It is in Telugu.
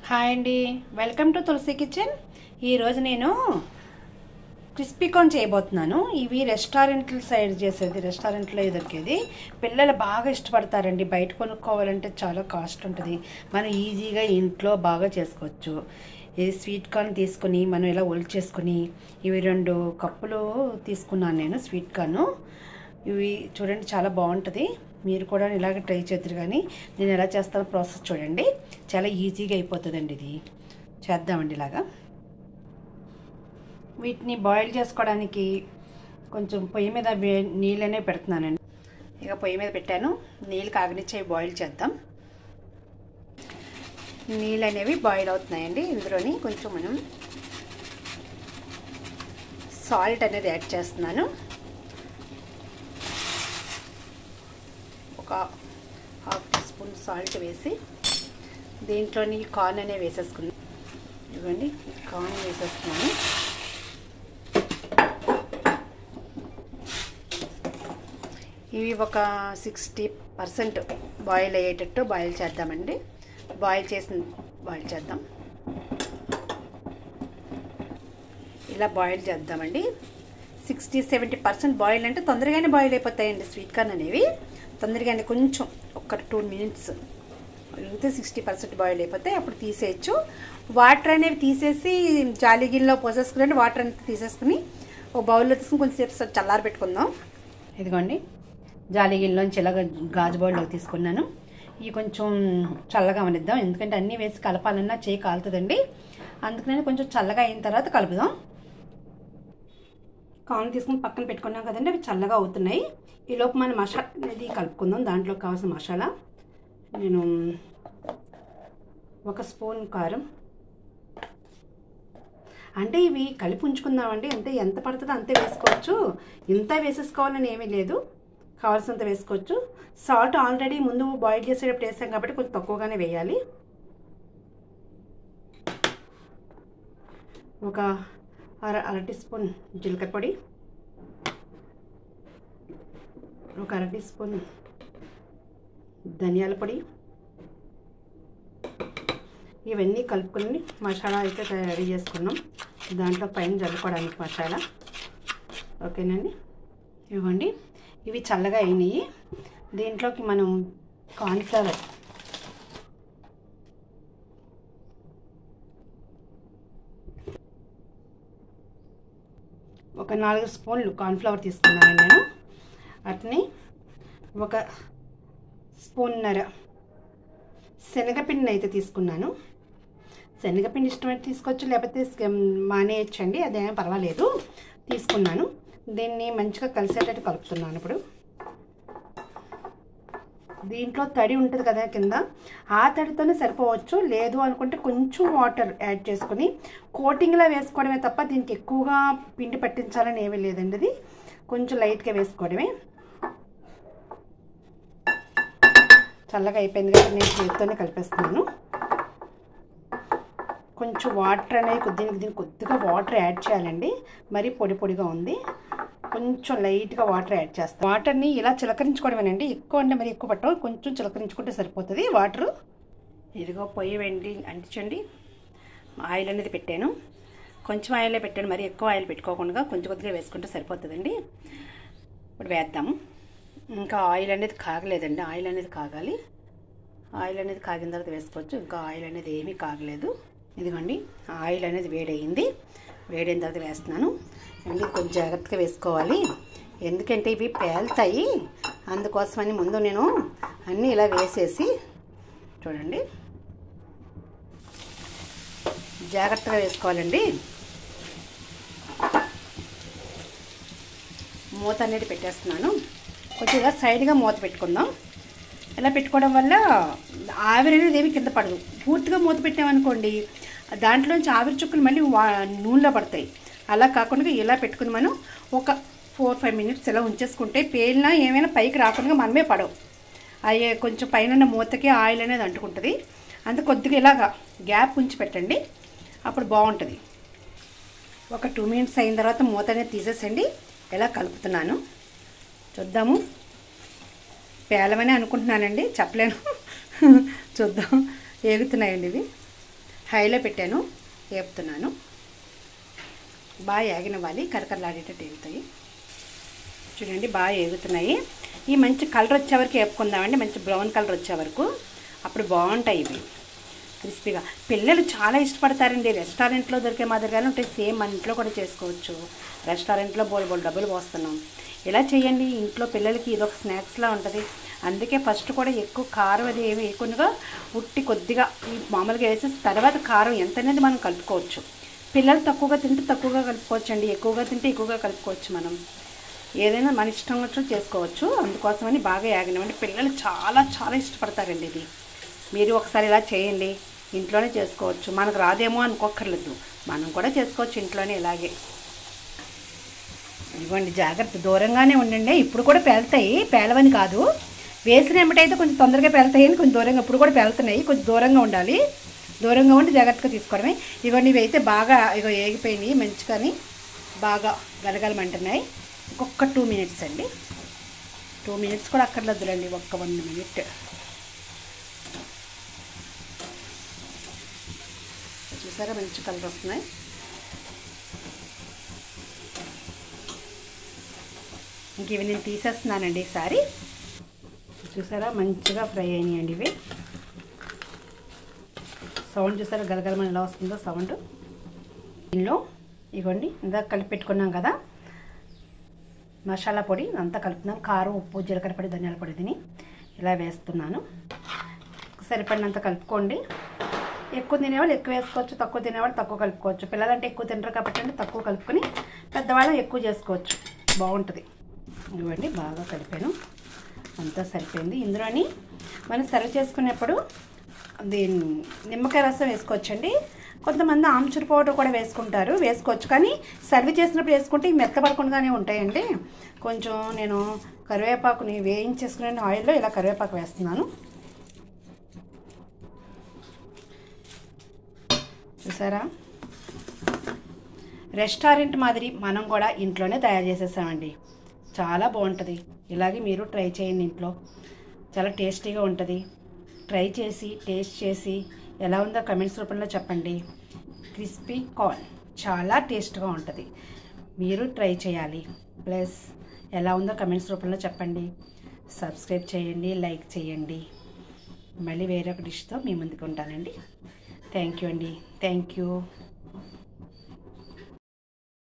హాయ్ అండి వెల్కమ్ టు తులసి కిచెన్ ఈరోజు నేను క్రిస్పీ కార్న్ చేయబోతున్నాను ఇవి రెస్టారెంట్ల సైడ్ చేసేది రెస్టారెంట్లో దొరికేది పిల్లలు బాగా ఇష్టపడతారండి బయట కొనుక్కోవాలంటే చాలా కాస్ట్ ఉంటుంది మనం ఈజీగా ఇంట్లో బాగా చేసుకోవచ్చు ఇది స్వీట్ కార్న్ తీసుకొని మనం ఇలా ఒలిచేసుకొని ఇవి రెండు కప్పులు తీసుకున్నాను నేను స్వీట్ కార్న్ ఇవి చూడండి చాలా బాగుంటుంది మీరు కూడా ఇలాగ ట్రై చేద్దరు కానీ నేను ఎలా చేస్తానో ప్రాసెస్ చూడండి చాలా ఈజీగా అయిపోతుందండి ఇది చేద్దామండి ఇలాగా వీటిని బాయిల్ చేసుకోవడానికి కొంచెం పొయ్యి మీద వే- నీళ్ళనే పెడుతున్నానండి ఇక పొయ్యి మీద పెట్టాను నీళ్ళు కాగనిచ్చి అవి బాయిల్ చేద్దాం నీళ్ళు అనేవి బాయిల్ అవుతున్నాయండి ఇందులోని కొంచెం మనం సాల్ట్ అనేది యాడ్ చేస్తున్నాను ఒక హాఫ్ టీ స్పూన్ సాల్ట్ వేసి దీంట్లోని కార్న్ అనేవి వేసేసుకున్నాను ఇవ్వండి కార్న్ వేసేస్తున్నాను ఇవి ఒక సిక్స్టీ పర్సెంట్ బాయిల్ అయ్యేటట్టు బాయిల్ చేద్దామండి బాయిల్ చేసిన బాయిల్ చేద్దాం ఇలా బాయిల్ చేద్దామండి సిక్స్టీ సెవెంటీ పర్సెంట్ బాయిల్ అంటే తొందరగానే బాయిల్ అయిపోతాయండి స్వీట్ కార్న్ అనేవి తొందరగానే కొంచెం ఒక టూ మినిట్స్ అయితే సిక్స్టీ పర్సెంట్ బాయిల్ అయిపోతాయి అప్పుడు తీసేయచ్చు వాటర్ అనేవి తీసేసి జాలి గిన్నెలో పోసేసుకుని వాటర్ అనేది తీసేసుకుని ఒక బౌల్లో తీసుకుని కొంచెంసేపు చల్లారి పెట్టుకుందాం ఇదిగోండి జాలి గిన్నెలోంచి ఇలాగ గాజు బౌల్లో తీసుకున్నాను ఇవి కొంచెం చల్లగా అవనిద్దాం ఎందుకంటే అన్నీ వేసి కలపాలన్నా చేయి కాలుతుందండి అందుకని కొంచెం చల్లగా అయిన తర్వాత కలుపుదాం కార్న్ తీసుకుని పక్కన పెట్టుకున్నాం కదండి అవి చల్లగా అవుతున్నాయి ఈ లోపు మనం మసాలా అనేది కలుపుకుందాం దాంట్లో కావాల్సిన మసాలా నేను ఒక స్పూన్ కారం అంటే ఇవి కలిపి ఉంచుకుందామండి అంటే ఎంత పడుతుందో అంతే వేసుకోవచ్చు ఇంత వేసేసుకోవాలని ఏమీ లేదు కావాల్సినంత వేసుకోవచ్చు సాల్ట్ ఆల్రెడీ ముందు బాయిల్ చేసేటప్పుడు వేసాం కాబట్టి కొంచెం తక్కువగానే వేయాలి ఒక అర అర టీ స్పూన్ జీలకర్ర పొడి ఒక అర టీ స్పూన్ ధనియాల పొడి ఇవన్నీ కలుపుకొని మసాలా అయితే రెడీ చేసుకున్నాం దాంట్లో పైన జల్లుకోవడానికి మసాలా ఓకేనండి ఇవ్వండి ఇవి చల్లగా అయినాయి దీంట్లోకి మనం కార్న్ఫ్లవర్ ఒక నాలుగు స్పూన్లు కార్న్ఫ్లవర్ తీసుకున్నాను నేను అట్ని ఒక స్పూన్నర శనగపిండిని అయితే తీసుకున్నాను శనగపిండి ఇష్టమైతే తీసుకోవచ్చు లేకపోతే స్క- మానేయచ్చండి అదేం పర్వాలేదు తీసుకున్నాను దీన్ని మంచిగా కలిసేటట్టు కలుపుతున్నాను ఇప్పుడు దీంట్లో తడి ఉంటుంది కదా కింద ఆ తడితోనే సరిపోవచ్చు లేదు అనుకుంటే కొంచెం వాటర్ యాడ్ చేసుకుని కోటింగ్లా వేసుకోవడమే తప్ప దీనికి ఎక్కువగా పిండి పట్టించాలని ఏమీ లేదండి అది కొంచెం లైట్గా వేసుకోవడమే చల్లగా అయిపోయింది కదా నేను చేతితోనే కలిపేస్తున్నాను కొంచెం వాటర్ అనేది కొద్దిగా దీనికి కొద్దిగా వాటర్ యాడ్ చేయాలండి మరీ పొడి పొడిగా ఉంది కొంచెం లైట్గా వాటర్ యాడ్ చేస్తాను వాటర్ని ఇలా చిలకరించుకోవడమేనండి ఎక్కువ అంటే మరి ఎక్కువ పట్టవు కొంచెం చిలకరించుకుంటే సరిపోతుంది వాటరు ఇదిగో పొయ్యి వెండి అంటించండి ఆయిల్ అనేది పెట్టాను కొంచెం ఆయిలే పెట్టాను మరి ఎక్కువ ఆయిల్ పెట్టుకోకుండా కొంచెం కొద్దిగా వేసుకుంటే సరిపోతుందండి ఇప్పుడు వేద్దాము ఇంకా ఆయిల్ అనేది కాగలేదండి ఆయిల్ అనేది కాగాలి ఆయిల్ అనేది కాగిన తర్వాత వేసుకోవచ్చు ఇంకా ఆయిల్ అనేది ఏమీ కాగలేదు ఇదిగోండి ఆయిల్ అనేది వేడయింది వేడైన తర్వాత వేస్తున్నాను అండి కొంచెం జాగ్రత్తగా వేసుకోవాలి ఎందుకంటే ఇవి పేలుతాయి అందుకోసమని ముందు నేను అన్నీ ఇలా వేసేసి చూడండి జాగ్రత్తగా వేసుకోవాలండి మూత అనేది పెట్టేస్తున్నాను కొద్దిగా సైడ్గా మూత పెట్టుకుందాం ఇలా పెట్టుకోవడం వల్ల ఆవిరి అనేది ఏమి కింద పడదు పూర్తిగా మూత పెట్టామనుకోండి దాంట్లోంచి ఆవిరి చుక్కలు మళ్ళీ వా నూనెలో పడతాయి అలా కాకుండా ఇలా పెట్టుకుని మనం ఒక ఫోర్ ఫైవ్ మినిట్స్ ఇలా ఉంచేసుకుంటే పేలినా ఏమైనా పైకి రాకుండా మనమే పడవు అయ్యే కొంచెం పైన ఉన్న మూతకి ఆయిల్ అనేది అంటుకుంటుంది అంత కొద్దిగా ఇలాగా గ్యాప్ ఉంచి పెట్టండి అప్పుడు బాగుంటుంది ఒక టూ మినిట్స్ అయిన తర్వాత మూత అనేది తీసేసండి ఎలా కలుపుతున్నాను చూద్దాము పేలమని అనుకుంటున్నానండి చెప్పలేను చూద్దాం ఏగుతున్నాయండి ఇవి హైలో పెట్టాను వేపుతున్నాను బాగా ఏగనివ్వాలి కరకరలాడేటట్టు వేగుతాయి చూడండి బాగా ఏగుతున్నాయి ఈ మంచి కలర్ వచ్చే వరకు వేపుకుందామండి మంచి బ్రౌన్ కలర్ వచ్చే వరకు అప్పుడు బాగుంటాయి ఇవి క్రిస్పీగా పిల్లలు చాలా ఇష్టపడతారండి రెస్టారెంట్లో దొరికే మాదిరిగానే ఉంటాయి సేమ్ మన ఇంట్లో కూడా చేసుకోవచ్చు రెస్టారెంట్లో బోల్ బోల్ డబ్బులు పోస్తున్నాం ఇలా చేయండి ఇంట్లో పిల్లలకి ఇదొక స్నాక్స్లా ఉంటుంది అందుకే ఫస్ట్ కూడా ఎక్కువ కారం అది ఏమి వేయకుండా ఉట్టి కొద్దిగా ఈ మామూలుగా వేసేసి తర్వాత కారం ఎంత అనేది మనం కలుపుకోవచ్చు పిల్లలు తక్కువగా తింటే తక్కువగా కలుపుకోవచ్చు అండి ఎక్కువగా తింటే ఎక్కువగా కలుపుకోవచ్చు మనం ఏదైనా మన ఇష్టం వచ్చినట్టు చేసుకోవచ్చు అందుకోసమని బాగా యాగినవండి పిల్లలు చాలా చాలా ఇష్టపడతారండి ఇది మీరు ఒకసారి ఇలా చేయండి ఇంట్లోనే చేసుకోవచ్చు మనకు రాదేమో అనుకోక్కర్లేదు మనం కూడా చేసుకోవచ్చు ఇంట్లోనే ఇలాగే ఇవ్వండి జాగ్రత్త దూరంగానే ఉండండి ఇప్పుడు కూడా పేలుతాయి పేలవని కాదు వేసిన ఎమ్మటైతే కొంచెం తొందరగా పేలుతాయి అని కొంచెం దూరంగా ఇప్పుడు కూడా పేలుతున్నాయి కొంచెం దూరంగా ఉండాలి దూరంగా ఉండి జాగ్రత్తగా తీసుకోవడమే ఇవన్నీ ఇవి అయితే బాగా ఇగో ఏగిపోయినాయి మంచిగాని బాగా గలగలమంటున్నాయి ఇంకొక టూ మినిట్స్ అండి టూ మినిట్స్ కూడా అక్కర్లేదులండి ఒక్క వన్ మినిట్ చూసారా మంచి కలర్ వస్తున్నాయి ఇంక ఇవి నేను తీసేస్తున్నానండి ఈసారి చూసారా మంచిగా ఫ్రై అయినాయండి ఇవి సౌండ్ చూసారా గలగలమని ఎలా వస్తుందో సౌండ్ దీనిలో ఇగోండి ఇందాక కలిపి పెట్టుకున్నాం కదా మసాలా పొడి అంతా కలుపుతున్నాం కారం ఉప్పు జీలకర్ర పొడి ధనియాల పొడి తిని ఇలా వేస్తున్నాను సరిపడినంత కలుపుకోండి ఎక్కువ తినేవాళ్ళు ఎక్కువ వేసుకోవచ్చు తక్కువ తినేవాళ్ళు తక్కువ కలుపుకోవచ్చు పిల్లలంటే ఎక్కువ తినరు కాబట్టి అంటే తక్కువ కలుపుకొని పెద్దవాళ్ళు ఎక్కువ చేసుకోవచ్చు బాగుంటుంది ఇవ్వండి బాగా కలిపాను అంతా సరిపోయింది ఇందులోని మనం సర్వ్ చేసుకునేప్పుడు దీని నిమ్మకాయ రసం వేసుకోవచ్చండి కొంతమంది ఆమ్చూర్ పౌడర్ కూడా వేసుకుంటారు వేసుకోవచ్చు కానీ సర్వ్ చేసినప్పుడు వేసుకుంటే ఇవి మెత్తపడకుండానే ఉంటాయండి కొంచెం నేను కరివేపాకుని వేయించేసుకునే ఆయిల్లో ఇలా కరివేపాకు వేస్తున్నాను చూసారా రెస్టారెంట్ మాదిరి మనం కూడా ఇంట్లోనే తయారు చేసేసామండి చాలా బాగుంటుంది ఇలాగే మీరు ట్రై చేయండి ఇంట్లో చాలా టేస్టీగా ఉంటుంది ట్రై చేసి టేస్ట్ చేసి ఎలా ఉందో కమెంట్స్ రూపంలో చెప్పండి క్రిస్పీ కార్న్ చాలా టేస్ట్గా ఉంటుంది మీరు ట్రై చేయాలి ప్లస్ ఎలా ఉందో కమెంట్స్ రూపంలో చెప్పండి సబ్స్క్రైబ్ చేయండి లైక్ చేయండి మళ్ళీ వేరొక డిష్తో మీ ముందుకు ఉంటానండి థ్యాంక్ యూ అండి థ్యాంక్ యూ